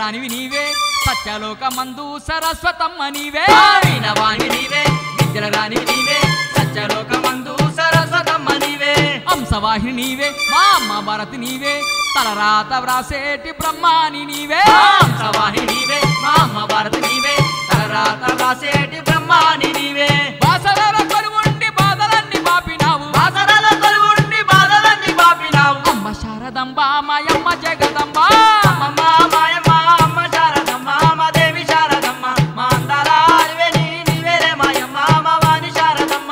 విద్యరానివి నీవే సత్యలోకమందు సరస్వతమ్మ నీవే వీణవాణి నీవే విద్యల రాణి నీవే సత్యలోకమందు సరస్వతమ్మ నీవే హంసవాహిని నీవే మా అమ్మ భారతి నీవే తలరాత వ్రాసేటి బ్రహ్మాని నీవే సవాహి నీవే మా అమ్మ భారతి నీవే తలరాత రాసేటి బ్రహ్మాని నీవే బాసలలో కొలువుండి బాధలన్నీ పాపినావు బాసరల తొలుగుండి బాధలన్నీ పాపినావు అమ్మ శారదంబ మాయమ్మ జగదంబ అమ్మమ్మ మాయమ్మ అమ్మ శారదమ్మ మా దేవి శారదమ్మ మా అందాల అలివే నీ నీవేలే మాయమ్మ మా వాణి శారదమ్మ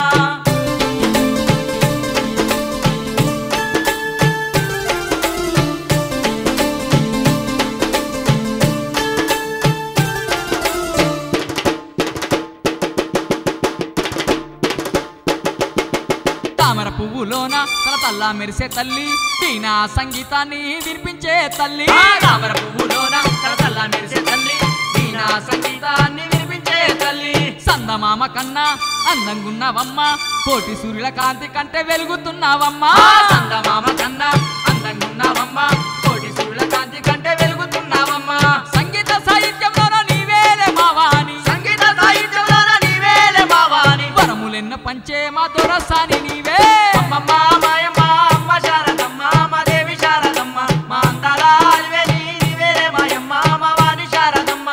తామర పువ్వులోన తల తల్లా మెరిసే తల్లి వీణా సంగీతాన్ని వినిపించే తల్లి ఆ తామర పువ్వులోన తలతల్ల మెరిసే తల్లి వీణా సంగీతాన్ని వినిపించే తల్లి సందమామ కన్నా అందంగున్నావమ్మ కోటి సూర్యుల కాంతి కంటే వెలుగుతున్నావమ్మా ఆ చందమామ కన్నా అందంగున్నావమ్మ కోటి సూర్యుల కాంతి కంటే వెలుగుతున్నావమ్మ సంగీత సాహిత్యంలోన నీవేలే మావాని సంగీత సాహిత్యంలోన నీవేలే మావాని వరములెన్న పంచే మా దొరసాని నీవే అమ్మమ్మ మాయమ్మ అమ్మ శారదమ్మ మా దేవి శారదమ్మ మా అందాల అలివే నీ నీవేలే మాయమ్మ మా వాణి శారదమ్మ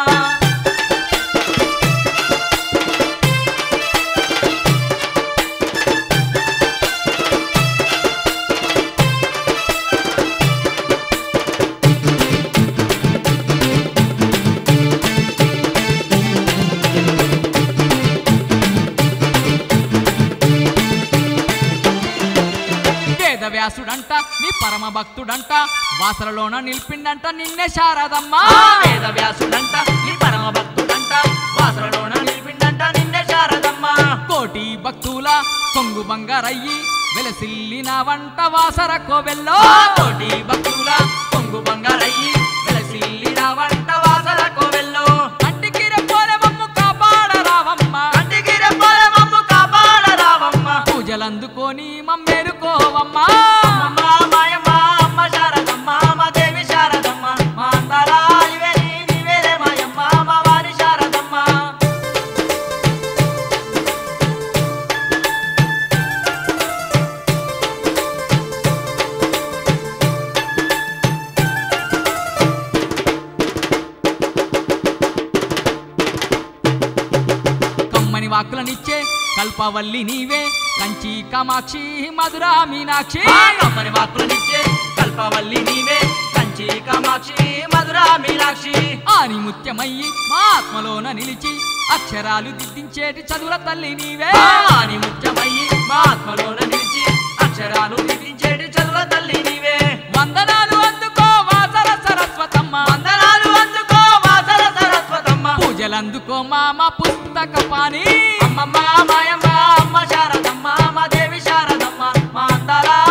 వేద వ్యాసుడంట నీ పరమ భక్తుడంట వాసలలోన నిలిపిండంట నిన్నే శారదమ్మా ఆ వేద వ్యాసుడంట నీ పరమ భక్తుడంట వాసరలోన నిలిపిండంట నిన్నే శారదమ్మ కోటి భక్తుల కొంగు బంగారయ్యి వెలసిల్లిన వంట వాసర కోవెల్లో ఆ కోటి భక్తుల పొంగు బంగారయ్యి వెలసిల్లిన వంట వాసర కోవెల్లో కంటికి రెప్పోలే మమ్ము కాపాడరావమ్మ కంటికి రెప్పల మమ్ము కాపాడ రావమ్మ పూజలందుకొని మమ్మేలుకోవమ్మా అమ్మమ్మ మాయమ్మ అమ్మ శారదమ్మ మా దేవి శారదమ్మ మా అందాల ఇవే నీ నీవేలే మాయమ్మ మా వారి శారదమ్మ కమ్మని వాక్కులనిచ్చే కల్పవల్లి నీవే కంచి కామాక్షి మధురా మీనాక్షి ఆ కమ్మని వాక్కులనిచ్చే కల్పవల్లి నీవే కంచి కామాక్షి మధురా మీనాక్షి ఆని ముత్యమయ్యి మా ఆత్మలోన నిలిచి అక్షరాలు దిద్దించేటి చదువుల తల్లి నీవే ఆని ముత్యమయ్యి మా ఆత్మలోన నిలిచి అక్షరాలు దిద్దించేటి చదువుల తల్లి నీవే వందనాలు అందుకో వాసర సరస్వతమ్మ వందనాలు అందుకో వాసర సరస్వతమ్మ పూజలందుకో మామ పుస్తక పాని అమ్మమ్మ మాయమ్మ అమ్మ శారదమ్మ మా దేవి శారదమ్మ మా అందాల